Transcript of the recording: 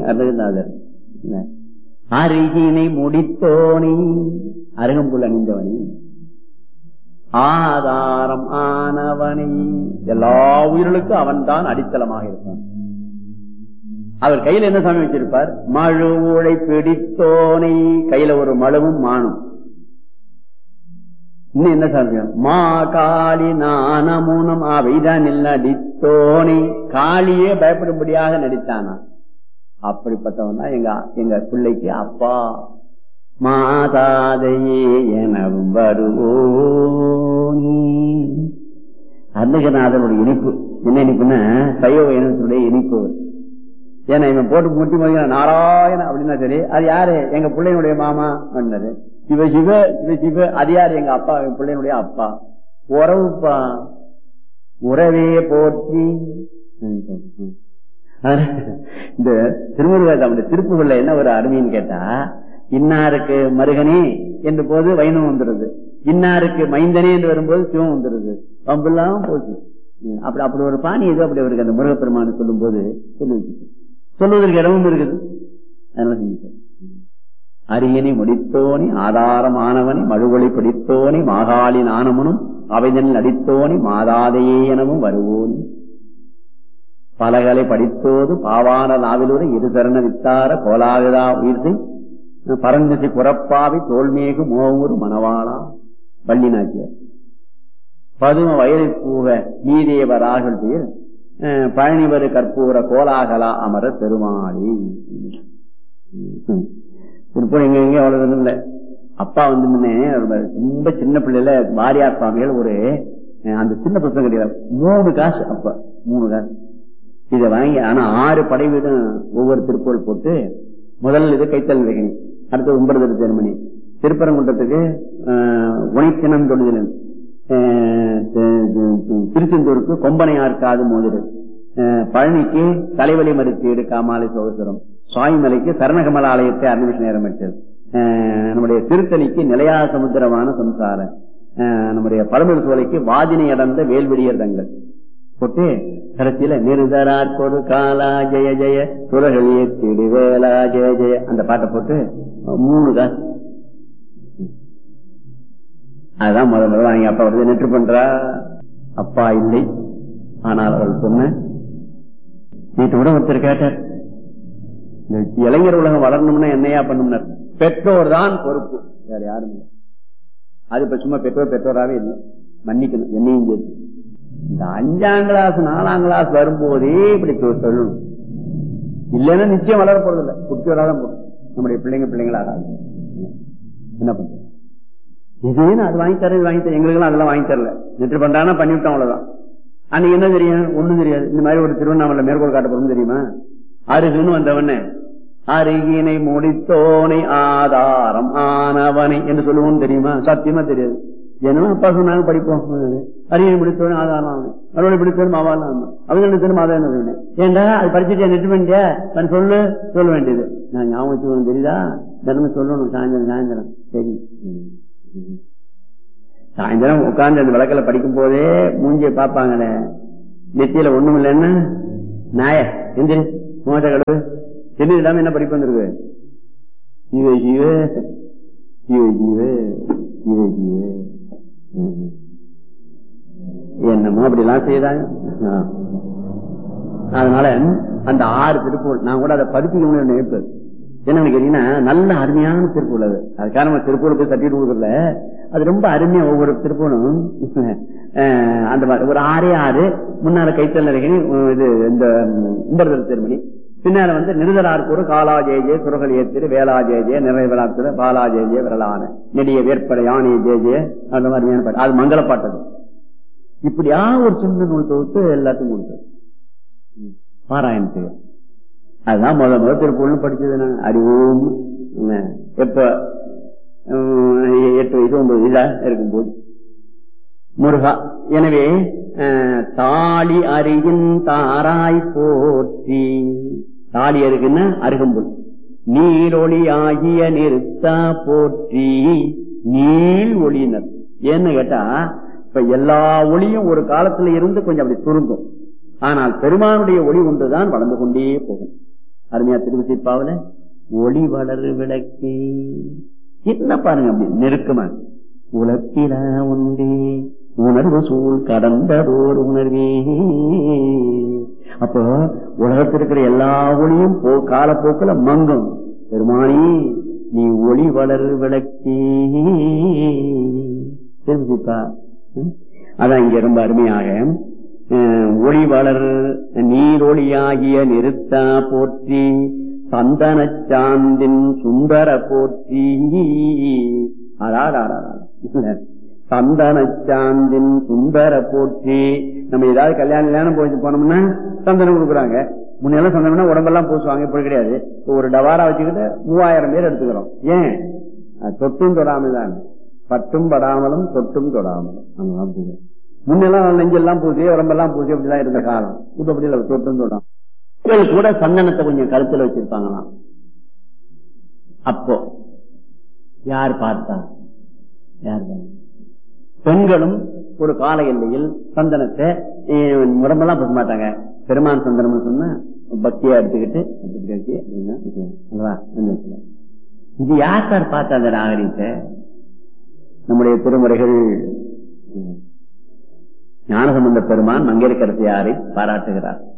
அருணகிரிநாதர் அருகினை முடித்தோனே அருகம்புல் அணிந்தவனே ஆதாரம் ஆனவனை எல்லா உயிர்களுக்கும் அவன் தான் அடித்தளமாக இருப்பான் அவர் கையில என்ன சாமி வச்சிருப்பார் மழு உழை பிடித்தோனை கையில ஒரு மழுவும் மானும் இன்னும் என்ன சாமியம் மா காளி நானமுனம் அவைதான் நடித்தோனை காளியே பயப்படும்படியாக நடித்தானா அப்படிப்பட்டவன் தான் எங்க எங்க பிள்ளைக்கு அப்பா மாதாதையே எனவும் வருவோனி அருணகிரநாதனுடைய இனிப்பு என்ன இனிப்புன்னா சைவ இனத்தினுடைய இனிப்பு ஏன்னா இவன் போட்டு முட்டி மொழியான நாராயண அப்படின்னா சரி அது யாரு எங்க பிள்ளையினுடைய மாமா அப்படின்னாரு சிவ சிவ சிவ சிவ அது யாரு எங்க அப்பா என் பிள்ளையினுடைய அப்பா உறவுப்பா உறவே போற்றி இந்த திருமுருகாசாமி திருப்புகள்ல என்ன ஒரு அருமைன்னு கேட்டா இன்னாருக்கு மருகனே என்று போது வைணவம் வந்துருது இன்னாருக்கு மைந்தனே என்று வரும்போது சிவம் வந்துருது பம்பெல்லாம் போச்சு அப்படி அப்படி ஒரு பாணி ஏதோ அப்படி அவருக்கு அந்த முருகப்பெருமானு சொல்லும் போது சொல்லி வச்சுட்டு சொல்வதற்கு இடமும் இருக்குது அதனால செஞ்சுட்டேன் அரியணை முடித்தோனி ஆதாரமானவனை மழுவொளி பிடித்தோனி மாகாளி நாணமனும் அவைதனில் அடித்தோனி மாதாதையே எனவும் வருவோனி பலகலை படித்தோது பாவான நாவிலூரை இரு சரண வித்தார கோலாகதா உயிர்த்தை பரந்திசை புறப்பாவை தோல்மேகு மோவூர் மணவாளா வள்ளி நாச்சியார் பதும வயலை பூவ நீதேவராகல் பெயர் பழனிவரு கற்பூர கோலாகலா அமர பெருமாளி திருப்பூர் எங்க எங்க அவ்வளவு இல்ல அப்பா வந்து முன்னே ரொம்ப சின்ன பிள்ளைல வாரியார் சுவாமிகள் ஒரு அந்த சின்ன புத்தகம் கிடையாது மூணு காசு அப்ப மூணு காசு இதை வாங்கி ஆனா ஆறு படை வீடும் ஒவ்வொரு திருப்பூர் போட்டு முதல் இது கைத்தல் வேகனி அடுத்து ஒன்பது ஜெர்மனி திருப்பரங்குன்றத்துக்கு உனைத்தினம் தொழுதலன் திருச்செந்தூருக்கு கொம்பனையார் காது மோதிரல் பழனிக்கு தலைவலி மருத்தீடு காமாலை சோதரம் சுவாமிமலைக்கு சரணகமல ஆலயத்தை அன்வேஷண நேரம் பெற்றது நம்முடைய திருத்தணிக்கு நிலையா சமுத்திரமான சம்சாரம் நம்முடைய பழமுரு சோலைக்கு வாதினை அடர்ந்த வேல்வெடியர் தங்கள் போட்டு கடைசியில நிருதரார் கொடு காலா ஜெய ஜெய சுரகளிய திடுவேலா ஜெய ஜெய அந்த பாட்டை போட்டு மூணு காசு அதுதான் முதல் முதல்ல வாங்கி அப்பா வந்து நெற்று பண்றா அப்பா இல்லை ஆனால் அவள் சொன்ன வீட்டு விட ஒருத்தர் கேட்டார் இளைஞர் உலகம் வளரணும்னா என்னையா பண்ணும்னார் பெற்றோர் தான் பொறுப்பு வேற யாரும் இல்லை அது இப்ப சும்மா பெற்றோர் பெற்றோராவே இல்லை மன்னிக்கணும் என்னையும் சேர்த்து இந்த அஞ்சாம் கிளாஸ் நாலாம் கிளாஸ் வரும்போதே இப்படி சொல்லணும் இல்லைன்னா நிச்சயம் வளர போறது இல்லை குட்டியோடாதான் போடும் நம்முடைய பிள்ளைங்க பிள்ளைங்களா ஆகாது என்ன பண்றது இதுன்னு அது வாங்கி தர இது வாங்கி தர எங்களுக்கு அதெல்லாம் வாங்கி தரல நெற்று பண்றானா பண்ணிவிட்டோம் அவ்வளவுதான் அன்னைக்கு என்ன தெரியும் ஒண்ணும் தெரியாது இந்த மாதிரி ஒரு திருவண்ணாமலை மேற்கோள் காட்ட போறது தெரியுமா அருகுன்னு வந்தவன அருகினை முடித்தோனை ஆதாரம் ஆனவனை என்று சொல்லுவோம் தெரியுமா சத்தியமா தெரியாது ஏன்னா அப்பா சொன்னாங்க படிப்போம் அரியணை முடித்தோன்னு ஆதாரம் ஆகணும் அறுவடை பிடித்தோன்னு மாவாலாம் ஆகணும் அவங்க நிறுத்தணும் மாதம் என்ன ஏண்டா அது படிச்சுட்டு நெட்டு பண்ணிட்டியா சொல்லு சொல்ல வேண்டியது நான் ஞாபகம் தெரியுதா தினமும் சொல்லணும் சாயந்தரம் சாயந்தரம் சரி சாயந்தரம் உட்கார்ந்து அந்த விளக்கல படிக்கும் போதே மூஞ்சிய பாப்பாங்கண்ணே நெத்தியில ஒண்ணும் இல்லைன்னா நாய எந்திரி மோத கடவு என்ன இல்லாம என்ன படிப்பு வந்திருக்கு ஜீவ ஜீவ ஜீவ ஜீவ ஜீவ ஜீவ என்னமோ அப்படி எல்லாம் செய்யறாங்க அதனால அந்த ஆறு திருப்பூர் நான் கூட அதை பதிப்பிக்கணும்னு நினைப்பேன் என்னன்னு கேட்டீங்கன்னா நல்ல அருமையான திருப்பூர் அது அதுக்காக நம்ம திருப்பூர் போய் தட்டிட்டு கொடுக்கல அது ரொம்ப அருமையா ஒவ்வொரு திருப்பூரும் அந்த மாதிரி ஒரு ஆறே ஆறு முன்னால கைத்தல் நரகினி இது இந்த உம்பர்தல் திருமணி பின்னால வந்து நிருதரார்கூர் காலா ஜெய ஜெய சுரகல் ஏத்திரு வேளா ஜெய ஜெய நிறைவேலாத்திரு பாலா ஜெய ஜெய விரலான நெடிய வேற்படை யானை ஜெய ஜெய அந்த மாதிரியான பாட்டு அது மங்கள பாட்டு இப்படியா ஒரு சின்ன நூல் தொகுத்து எல்லாத்தையும் கொடுத்தது பாராயணத்துக்கு அதுதான் முதல் முதல் திருப்பூர்னு படிச்சது நான் அறிவோம் எப்ப எட்டு வயசு ஒன்பது வயசா இருக்கும்போது முருகா எனவே தாலி அருகின் தாராய் போற்றி தாலி அருகுன்னா அருகம்புல் நீரொளி ஆகிய நிறுத்தா போற்றி நீள் ஒளியினர் ஏன்னு கேட்டா இப்ப எல்லா ஒளியும் ஒரு காலத்துல இருந்து கொஞ்சம் அப்படி சுருங்கும் ஆனால் பெருமானுடைய ஒளி ஒன்றுதான் வளர்ந்து கொண்டே போகும் அருமையா திருவிசிப்பாவில ஒளி வளரு விளக்கே என்ன பாருங்க அப்படி நெருக்கமா உலப்பில உண்டே உணர்வு சூழ் கடந்ததோர் உணர்வே அப்போ உலகத்தில் இருக்கிற எல்லா ஒளியும் போ காலப்போக்கில் மங்கும் பெருமானி நீ ஒளி வளரு விளக்கே தெரிஞ்சுப்பா அதான் இங்க ரொம்ப அருமையாக அஹ், ஒளி வளர் நீரொளியாகிய நிறுத்தா போற்றி சந்தன சாந்தின் சுந்தர போற்றி அடாடாடா சந்தன சாந்தின் சுந்தர போற்றி நம்ம ஏதாவது கல்யாணம் கல்யாணம் போயிட்டு போனோம்னா சந்தனம் கொடுக்குறாங்க முன்னெல்லாம் சந்தனம்னா உடம்பெல்லாம் பூசுவாங்க இப்படி கிடையாது இப்ப ஒரு டவாரா வச்சுக்கிட்டு மூவாயிரம் பேர் எடுத்துக்கிறோம் ஏன் அது தொட்டும் தொடாமல் தான் பட்டும் படாமலும் தொட்டும் தொடாமலும் ஆமா, அப்படிதான். முன்னெல்லாம் நெஞ்செல்லாம் பூசி உடம்பெல்லாம் பூசி அப்படிதான் இருந்த காலம் இப்ப அப்படி இல்லை தொட்டும் தொடாம இவர்கள் கூட சந்தனத்தை கொஞ்சம் கருத்துல வச்சிருப்பாங்களாம் அப்போ யார் பார்த்தா யார் பார்த்தா? பெண்களும் ஒரு கால எல்லையில் சந்தனத்தை அஹ், உடம்பெல்லாம் பூச மாட்டாங்க பெருமான் சந்தனம் சொன்னா பக்தியா எடுத்துக்கிட்டு அப்படி வச்சு அப்படின்னா வைக்கணும். அல்லவா? அந்த இடத்துல. இது யார் சார் பார்த்த அந்த நாகரீகத்தை நம்முடைய திருமுறைகள் ஞானசம்பந்த பெருமான் மங்கையர்கரசியாரை பாராட்டுகிறார்